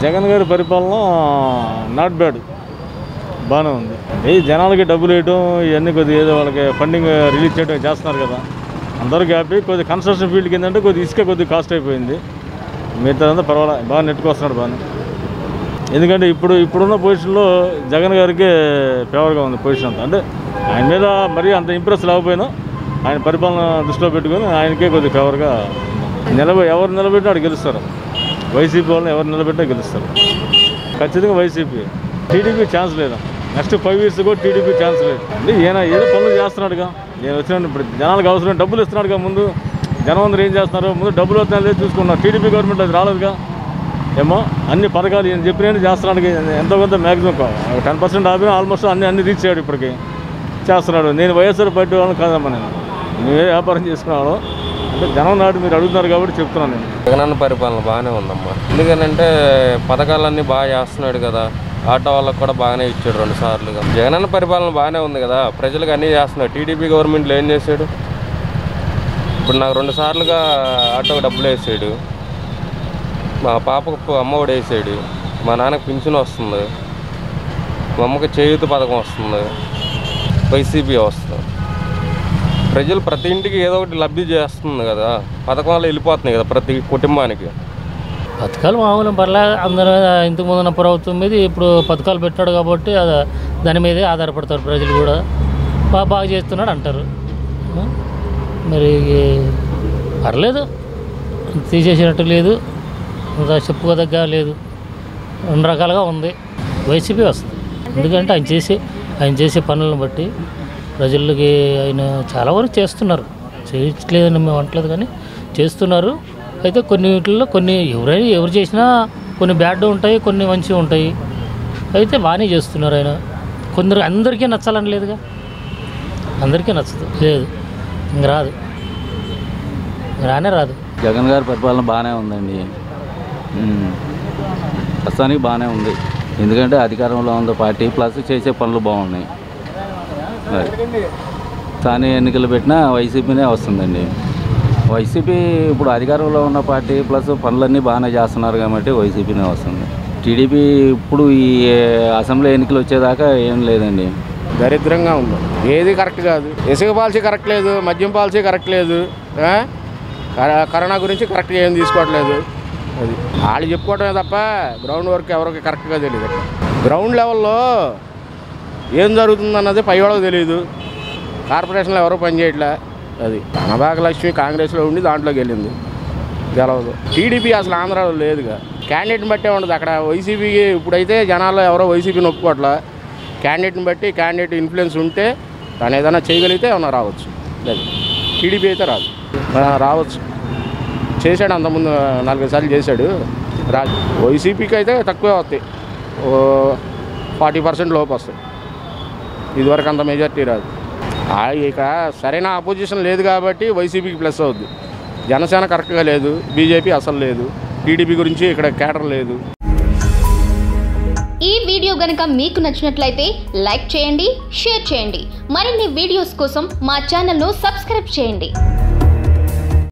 జగన్ గారి పరిపాలన not bad బాగానే ఉంది ఈ జనాలకి డబ్బులు వేయటం ఇవన్నీ కొద్దిగా ఏదో వాళ్ళకి ఫండింగ్ రిలీజ్ చేయడం చేస్తున్నారు కదా అందరూ హ్యాపీ కొద్దిగా కన్స్ట్రక్షన్ ఫీల్డ్ కింద కొద్దిగా ఇసుక కొద్దిగా కాస్ట్ అయిపోయింది మిగతా అంతా పర్వాలే బాగా నెట్టుకొస్తున్నాడు బాగానే ఎందుకంటే ఇప్పుడు ఇప్పుడున్న పొజిషన్లో జగన్ గారికి ఫేవర్గా ఉంది పొజిషన్ అంతా అంటే ఆయన మీద మరీ అంత ఇంప్రెస్ లేకపోయినా ఆయన పరిపాలన దృష్టిలో పెట్టుకొని ఆయనకే కొద్దిగా ఫేవర్గా నిలబ ఎవరు నిలబెట్టినా అక్కడ గెలుస్తారు వైసీపీ వాళ్ళని ఎవరు నిలబెట్టినా గెలుస్తారు ఖచ్చితంగా వైసీపీ టీడీపీ ఛాన్స్ లేదు నెక్స్ట్ ఫైవ్ ఇయర్స్ కూడా టీడీపీ ఛాన్స్ లేదు అంటే ఈయన ఏదో పనులు చేస్తున్నాడుగా నేను వచ్చిన ఇప్పుడు జనాలకు అవసరం డబ్బులు ఇస్తున్నాడుగా ముందు జనం అందరూ ఏం చేస్తున్నారు ముందు డబ్బులు వస్తున్నాయి లేదు చూసుకున్నారు టీడీపీ గవర్నమెంట్ అది రాలేదుగా ఏమో అన్ని పథకాలు ఈయన చెప్పినవి చేస్తున్నాడు ఎంతో కొంత మ్యాక్సిమం టెన్ పర్సెంట్ ఆపినా ఆల్మోస్ట్ అన్ని అన్ని రీచ్ అయ్యాడు ఇప్పటికి చేస్తున్నాడు నేను వైఎస్ఆర్ పార్టీ వాళ్ళని కాదమ్మా నేను మేమే వ్యాపారం చేసుకున్నాను అంటే జనం నాటి మీరు అడుగుతున్నారు కాబట్టి చెప్తున్నాను నేను జగనన్న పరిపాలన బాగానే ఉందమ్మా ఎందుకనంటే పథకాలన్నీ బాగా చేస్తున్నాడు కదా ఆటో వాళ్ళకి కూడా బాగానే ఇచ్చాడు రెండు సార్లుగా జగనన్న పరిపాలన బాగానే ఉంది కదా ప్రజలకు అన్నీ చేస్తున్నాడు టీడీపీ గవర్నమెంట్లో ఏం చేశాడు ఇప్పుడు నాకు రెండు సార్లుగా ఆటోకి డబ్బులు వేసాడు మా పాపకు అమ్మ కూడా వేసాడు మా నాన్నకు పింఛన్ వస్తుంది మా అమ్మకి చేయూత పథకం వస్తుంది వైసీపీ వస్తుంది ప్రజలు ప్రతి ఇంటికి ఏదో ఒకటి లబ్ధి చేస్తుంది కదా పథకాలు వెళ్ళిపోతున్నాయి కదా ప్రతి కుటుంబానికి పథకాలు మామూలు పర్లే అందరూ ఇంతకు ముందున్న ప్రభుత్వం మీద ఇప్పుడు పథకాలు పెట్టాడు కాబట్టి అది దాని మీదే ఆధారపడతారు ప్రజలు కూడా బాగా బాగా చేస్తున్నాడు అంటారు ఆ? మరి పర్లేదు తీసేసినట్టు లేదు ఇంకా చెప్పుకోదగ్గ లేదు రెండు రకాలుగా ఉంది వైసీపీ వస్తుంది ఎందుకంటే ఆయన చేసే ఆయన చేసే పనులను బట్టి ప్రజలకి ఆయన చాలా వరకు చేస్తున్నారు చేయట్లేదని మేము అంటలేదు కానీ చేస్తున్నారు అయితే కొన్ని వీటిల్లో కొన్ని ఎవరైనా ఎవరు చేసినా కొన్ని బ్యాడ్ ఉంటాయి కొన్ని మంచివి ఉంటాయి అయితే బాగానే చేస్తున్నారు ఆయన కొందరు అందరికీ నచ్చాలని లేదుగా అందరికీ నచ్చదు లేదు ఇంక రాదు రానే రాదు జగన్ గారి పరిపాలన బాగానే ఉందండి ఉమ్. ప్రస్తుతానికి బాగానే ఉంది ఎందుకంటే అధికారంలో ఉన్న పార్టీ ప్లస్ చేసే పనులు బాగున్నాయి మరి స్థానిక ఎన్నికలు పెట్టినా వైసీపీనే వస్తుందండి వైసీపీ ఇప్పుడు అధికారంలో ఉన్న పార్టీ ప్లస్ పనులన్నీ బాగానే చేస్తున్నారు కాబట్టి వైసీపీనే వస్తుంది టీడీపీ ఇప్పుడు ఈ అసెంబ్లీ ఎన్నికలు వచ్చేదాకా ఏం లేదండి దరిద్రంగా ఉంది ఏది కరెక్ట్ కాదు ఇసుక పాలసీ కరెక్ట్ లేదు మద్యం పాలసీ కరెక్ట్ లేదు ఆ? కర- కరోనా గురించి కరెక్ట్గా ఏం తీసుకోవట్లేదు అది వాళ్ళు చెప్పుకోవటమే తప్ప గ్రౌండ్ వర్క్ ఎవరికి కరెక్ట్గా తెలియదు గ్రౌండ్ లెవెల్లో ఏం జరుగుతుందన్నది పై వాళ్ళకి తెలియదు కార్పొరేషన్లో ఎవరో పని చేయట్లే అది లక్ష్మి కాంగ్రెస్లో ఉండి దాంట్లోకి వెళ్ళింది గెలవదు టీడీపీ అసలు ఆంధ్రాలో లేదుగా క్యాండిడేట్ని బట్టే ఉండదు అక్కడ వైసీపీకి ఇప్పుడైతే జనాల్లో ఎవరో వైసీపీని ఒప్పుకోవట్లే క్యాండిడేట్ని బట్టి క్యాండిడేట్ ఇన్ఫ్లుయెన్స్ ఉంటే తను ఏదైనా చేయగలిగితే ఏమన్నా రావచ్చు లేదు టీడీపీ అయితే రాదు ఆ, రావచ్చు చేశాడు అంతకుముందు నాలుగైదు సార్లు చేశాడు రా వైసీపీకి అయితే తక్కువే వస్తాయి ఓ ఫార్టీ పర్సెంట్ లోపు వస్తాయి ఇదివరకు అంత మెజార్టీ రాదు ఆ, ఇక సరైన అపోజిషన్ లేదు కాబట్టి వైసీపీకి ప్లస్ అవుద్ది జనసేన కరెక్ట్గా లేదు బీజేపీ అసలు లేదు టీడీపీ గురించి ఇక్కడ కేటర్ లేదు ఈ వీడియో గనుక మీకు నచ్చినట్లయితే లైక్ చేయండి షేర్ చేయండి మరిన్ని వీడియోస్ కోసం మా ఛానల్ను సబ్స్క్రైబ్ చేయండి